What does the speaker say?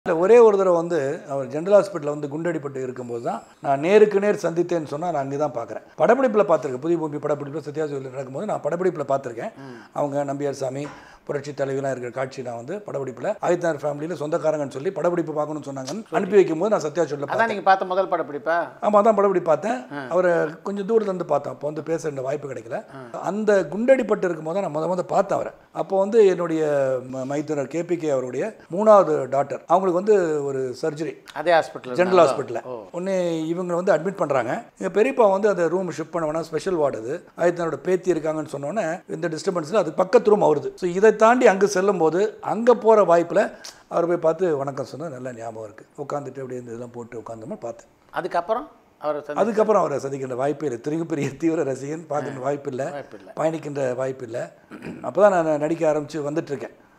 இல்லை ஒரே ஒரு தடவை வந்து அவர் ஜென்ரல் ஹாஸ்பிட்டலில் வந்து குண்டடிப்பட்டு இருக்கும்போது தான் நான் நேருக்கு நேர் சந்தித்தேன்னு சொன்னால் நான் அங்கே தான் பார்க்குறேன் படப்பிடிப்பில் பார்த்துருக்கேன் புதிய பூமி படப்பிடிப்பில் சத்யாசிவில் நடக்கும்போது நான் படப்பிடிப்பில் பார்த்துருக்கேன் அவங்க நம்பியார் சாமி புரட்சி தலைவிலாம் இருக்கிற காட்சி நான் வந்து படப்பிடிப்பில் ஆதித்யநாத் ஃபேமிலியில் சொந்தக்காரங்கன்னு சொல்லி படப்பிடிப்பு பார்க்கணும்னு சொன்னாங்கன்னு அனுப்பி வைக்கும்போது நான் சத்யாசிவில் பார்த்தேன் அதான் நீங்க பார்த்த முதல் படப்பிடிப்பா ஆமாம் அதான் படப்பிடி பார்த்தேன் அவரை கொஞ்சம் தூரத்துல இருந்து பார்த்தேன் அப்போ வந்து பேச வேண்டிய வாய்ப்பு கிடைக்கல அந்த குண்டடிப்பட்டு இருக்கும்போது தான் நான் முத முத பார்த்தேன் அவரை அப்போ வந்து என்னுடைய ம- மைத்துனர் கேபிகே அவருடைய மூணாவது டாக்டர் அவங்களுக்கு வந்து ஒரு சர்ஜரி அதே ஹாஸ்பிட்டல் ஜென்ரல் ஹாஸ்பிட்டலில் ஒன்று இவங்க வந்து அட்மிட் பண்ணுறாங்க எங்கள் பெரியப்பா வந்து அந்த ரூம் ஷிஃப்ட் பண்ண வேணாம் ஸ்பெஷல் வார்டு அது ஆதித்தனோட பேத்தி இருக்காங்கன்னு சொன்னோன்னே இந்த டிஸ்டர்பன்ஸில் அது பக்கத்து ரூம் அவருது ஸோ இதை தாண்டி அங்கே செல்லும்போது அங்கே போகிற வாய்ப்பில் அவர் போய் பார்த்து வணக்கம் சொன்னது நல்லா ஞாபகம் இருக்குது உட்காந்துட்டு அப்படியே இந்த இதெல்லாம் போட்டு உட்காந்தோமா பார்த்தேன் அதுக்கப்புறம் அவர் சந்தி- அதுக்கப்புறம் அவரை சந்திக்கின்ற வாய்ப்பே இல்லை திரும்பி பெரிய தீவிர ரசிகன் பார்க்கின்ற வாய்ப்பு இல்லை வாய்ப்பு இல்லை பயணிக்கின்ற வாய்ப்பு இல்லை அப்போ தான் நான் நடிக்க ஆரம்பித்து வந்துட்டுருக்கேன்